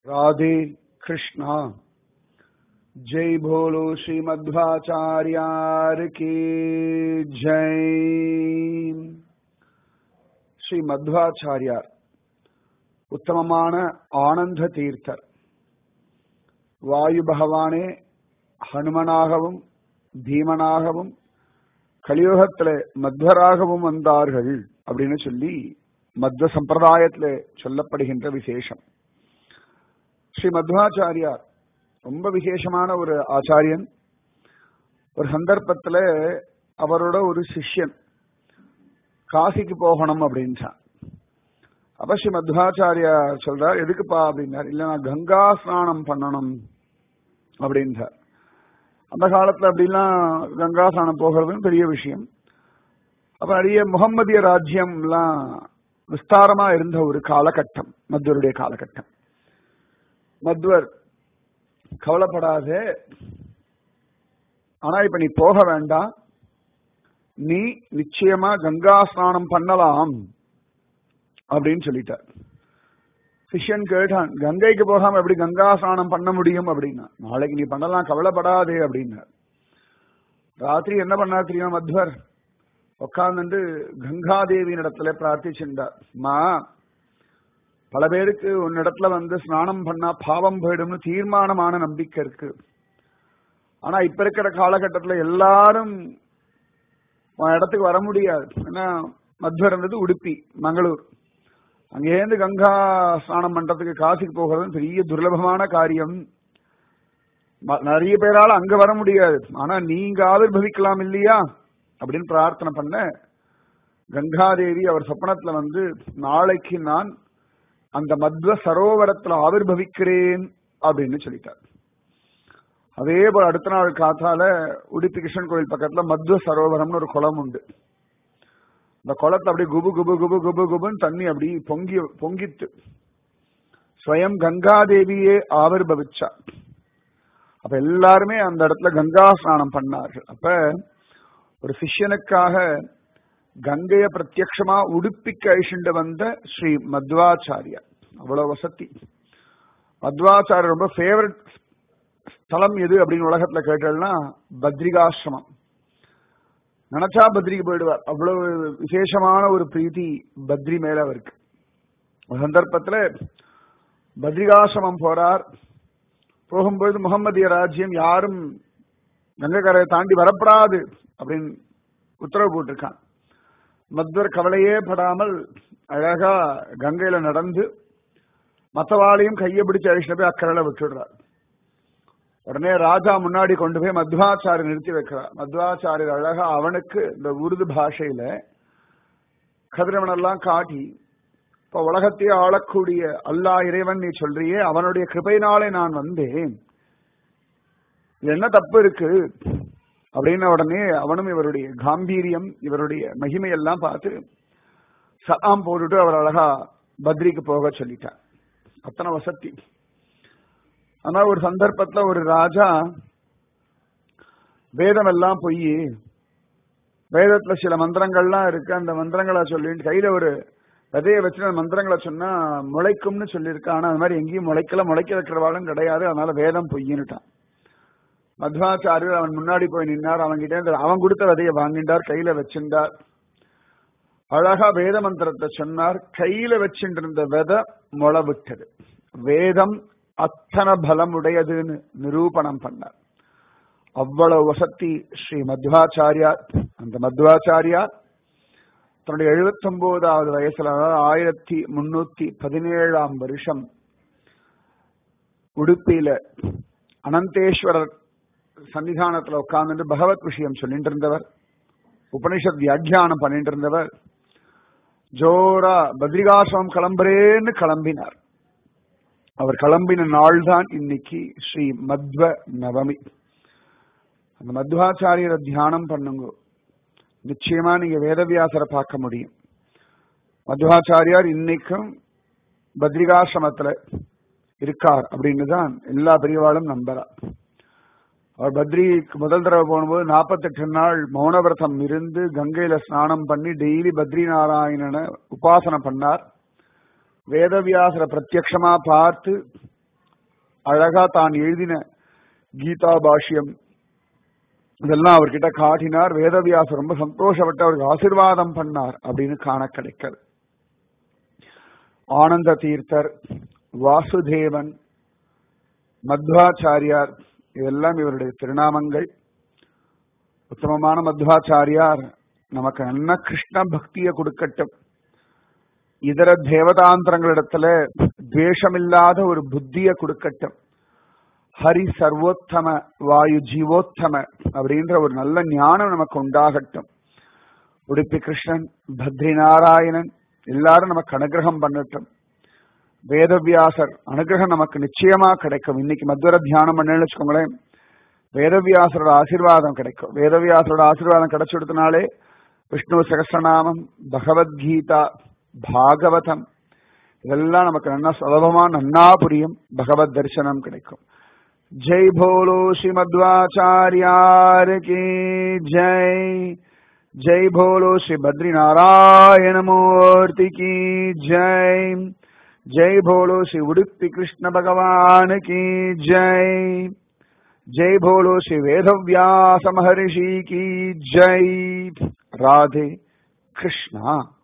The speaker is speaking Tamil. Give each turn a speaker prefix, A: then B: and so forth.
A: राधे कृष्णा जय भोलो श्रीमध्वाचार्यार की जय ஸ்ரீ மத்வாச்சாரியார் உத்தமமான ஆனந்த தீர்த்தர் வாயு பகவானே ஹனுமனாகவும் பீமனாகவும் கலியுகத்துல மத்வராகவும் வந்தார்கள் அப்படின்னு சொல்லி மத்வ சம்பிரதாயத்துல சொல்லப்படுகின்ற விசேஷம் ஸ்ரீ மத்வாச்சாரியார் ரொம்ப விசேஷமான ஒரு ஆச்சாரியன் ஒரு சந்தர்ப்பத்துல அவரோட ஒரு சிஷ்யன் காசிக்கு போகணும் அப்படின்ட்டான் அப்ப ஸ்ரீ மத்வாச்சாரியா சொல்றார் எதுக்குப்பா அப்படின்னார் இல்ல நான் கங்கா ஸ்நானம் பண்ணணும் அப்படின்றார் அந்த காலத்துல அப்படிலாம் கங்கா ஸ்நானம் போகிறதுன்னு பெரிய விஷயம் அப்ப நிறைய முகம்மதிய ராஜ்யம் எல்லாம் விஸ்தாரமா இருந்த ஒரு காலகட்டம் மத்வருடைய காலகட்டம் மத்வர் கவலைப்படாத ஆனா இப்ப நீ போக வேண்டாம் நீ நிச்சயமா கங்கா ஸ்நானம் பண்ணலாம் அப்படின்னு சொல்லிட்டார் சிஷ்யன் கேட்டான் கங்கைக்கு போகாம எப்படி கங்கா ஸ்நானம் பண்ண முடியும் அப்படின்னா நாளைக்கு நீ பண்ணலாம் கவலைப்படாதே அப்படின்னார் ராத்திரி என்ன பண்ணா தெரியும் மத்வர் உட்கார்ந்து கங்காதேவியின் இடத்துல பிரார்த்திச்சுட்டார் மா பல பேருக்கு உன்னிடத்துல வந்து ஸ்நானம் பண்ணா பாவம் போயிடும்னு தீர்மானமான நம்பிக்கை இருக்கு ஆனா இப்ப இருக்கிற காலகட்டத்துல எல்லாரும் இடத்துக்கு வர முடியாது ஏன்னா மத்வர் இருந்தது உடுப்பி மங்களூர் அங்கேருந்து கங்கா ஸ்நானம் பண்றதுக்கு காசிக்கு போகிறது பெரிய துர்லபமான காரியம் நிறைய பேரால அங்க வர முடியாது ஆனா நீங்க ஆவிர்வவிக்கலாம் இல்லையா அப்படின்னு பிரார்த்தனை பண்ண கங்காதேவி அவர் சொப்பனத்துல வந்து நாளைக்கு நான் அந்த மத்வ சரோவரத்துல ஆவிர்வவிக்கிறேன் அப்படின்னு சொல்லிட்டார் அதே போல அடுத்த நாள் காத்தால உடுப்பி கிருஷ்ணன் கோயில் பக்கத்துல மத்வ சரோவரம்னு ஒரு குளம் உண்டு அந்த குளத்துல அப்படியே குபு குபு குபு குபு குபுன்னு தண்ணி அப்படி பொங்கி பொங்கித்து ஸ்வயம் கங்காதேவியே ஆவிர்பவிச்சா அப்ப எல்லாருமே அந்த இடத்துல கங்கா ஸ்நானம் பண்ணார்கள் அப்ப ஒரு சிஷ்யனுக்காக கங்கைய பிரத்யக்ஷமா உடுப்பிக்கு அழிச்சுண்டு வந்த ஸ்ரீ மத்வாச்சாரியா அவ்வளவு வசதி மத்வாச்சாரியர் ரொம்ப ஃபேவரட் ஸ்தலம் எது அப்படின்னு உலகத்துல கேட்டோம்னா பத்ரிகாசிரமம் நினைச்சா பத்ரிக்கு போயிடுவார் அவ்வளவு விசேஷமான ஒரு பிரீத்தி பத்ரி மேல அவருக்கு ஒரு சந்தர்ப்பத்துல பத்ரிகாசிரமம் போறார் போகும்பொழுது முகமதிய ராஜ்யம் யாரும் கங்கக்கரையை தாண்டி வரப்படாது அப்படின்னு உத்தரவு போட்டிருக்கான் மத்வர் கவலையே படாமல் அழகா கங்கையில நடந்து மற்றவாளையும் கையை பிடிச்சு அழிச்சுட்டு போய் அக்கறையில விட்டுடுறார் உடனே ராஜா முன்னாடி கொண்டு போய் மத்வாச்சாரியர் நிறுத்தி வைக்கிறார் மத்வாச்சாரியர் அழகா அவனுக்கு இந்த உருது பாஷையில கதிரவனெல்லாம் காட்டி இப்ப உலகத்தையே ஆளக்கூடிய அல்லா இறைவன் நீ சொல்றியே அவனுடைய கிருபையினாலே நான் வந்தேன் என்ன தப்பு இருக்கு அப்படின்னு உடனே அவனும் இவருடைய காம்பீரியம் இவருடைய மகிமையெல்லாம் பார்த்து சலாம் போட்டுட்டு அவர் அழகா பத்ரிக்கு போக சொல்லிட்டார் அத்தனை வசதி ஆனா ஒரு சந்தர்ப்பத்துல ஒரு ராஜா வேதம் எல்லாம் பொய் வேதத்துல சில மந்திரங்கள்லாம் இருக்கு அந்த மந்திரங்களை சொல்லிட்டு கையில ஒரு விதைய வச்சு அந்த மந்திரங்களை சொன்னா முளைக்கும்னு சொல்லியிருக்கு ஆனா அது மாதிரி எங்கேயும் முளைக்கல முளைக்க வைக்கிறவாளும் கிடையாது அதனால வேதம் பொய்ன்னுட்டான் மத்வாச்சாரியர் அவன் முன்னாடி போய் நின்னார் அவன்கிட்ட அவன் கொடுத்த விதைய வாங்கிட்டார் கையில வச்சிருந்தார் அழகா வேத மந்திரத்தை சொன்னார் கையில வச்சுட்டு இருந்த விதை முளை விட்டது வேதம் அத்தனை பலமுடையதுன்னு நிரூபணம் பண்ணார் அவ்வளவு வசதி ஸ்ரீ மத்வாச்சாரியார் அந்த மத்வாச்சாரியார் தன்னுடைய எழுபத்தி ஒன்பதாவது வயசுல அதாவது ஆயிரத்தி முன்னூத்தி பதினேழாம் வருஷம் உடுப்பியில அனந்தேஸ்வரர் சன்னிதானத்துல உட்கார்ந்து பகவத் விஷயம் சொல்லிட்டு இருந்தவர் உபனிஷத் வியாக்கியானம் பண்ணிட்டு இருந்தவர் ஜோரா பத்ரிகாசிரமம் கிளம்புறேன்னு கிளம்பினார் அவர் கிளம்பின நாள் தான் இன்னைக்கு ஸ்ரீ மத்வ நவமி அந்த மத்வாச்சாரியரை தியானம் பண்ணுங்க நிச்சயமா நீங்க வேதவியாசரை பார்க்க முடியும் மத்வாச்சாரியார் இன்னைக்கும் பத்ரிகாசிரமத்துல இருக்கார் அப்படின்னு தான் எல்லா பெரியவாளும் நம்புறா அவர் பத்ரிக்கு முதல் தடவை போகும்போது நாற்பத்தெட்டு நாள் மௌனவிரதம் இருந்து கங்கையில ஸ்நானம் பண்ணி டெய்லி பத்ரி நாராயணனை உபாசனை பண்ணார் வேதவியாசரை பிரத்யக்ஷமா பார்த்து அழகா தான் எழுதின கீதா பாஷ்யம் இதெல்லாம் அவர்கிட்ட காட்டினார் வேதவியாசர் ரொம்ப சந்தோஷப்பட்டு அவருக்கு ஆசிர்வாதம் பண்ணார் அப்படின்னு காண கிடைக்கிறது ஆனந்த தீர்த்தர் வாசுதேவன் மத்வாச்சாரியார் இதெல்லாம் இவருடைய திருநாமங்கள் உத்தமமான மத்வாச்சாரியார் நமக்கு நல்ல கிருஷ்ண பக்தியை கொடுக்கட்டும் இதர தேவதாந்திரங்களிடத்துல துவேஷமில்லாத ஒரு புத்திய கொடுக்கட்டும் ஹரி சர்வோத்தம வாயு ஜீவோத்தம அப்படின்ற ஒரு நல்ல ஞானம் நமக்கு உண்டாகட்டும் உடுப்பி கிருஷ்ணன் பத்ரி நாராயணன் எல்லாரும் நமக்கு அனுகிரகம் பண்ணட்டும் வேதவியாசர் அனுகிரகம் நமக்கு நிச்சயமா கிடைக்கும் இன்னைக்கு மத்வர தியானம் பண்ணேன்னு வச்சுக்கோங்களேன் வேதவியாசரோட ஆசீர்வாதம் கிடைக்கும் வேதவியாசரோட ஆசீர்வாதம் கிடைச்சுடுத்தினாலே விஷ்ணு சகசிரநாமம் பகவத்கீதா பாகவதம் இதெல்லாம் நமக்கு நன்னா சுலபமா நன்னா புரியும் பகவத் தரிசனம் கிடைக்கும் ஜெய் போலோ ஸ்ரீமத்வாச்சாரியார் கி ஜெய் ஜெய் போலோ ஸ்ரீ பத்ரி நாராயண மூர்த்தி கி ஜெய் ஜெய் போலோ ஸ்ரீ உடுப்பி கிருஷ்ண பகவான் கி ஜெய் ஜெய் போலோ ஸ்ரீ வேதவியாச மகரிஷி கி ஜெய் ராதே கிருஷ்ணா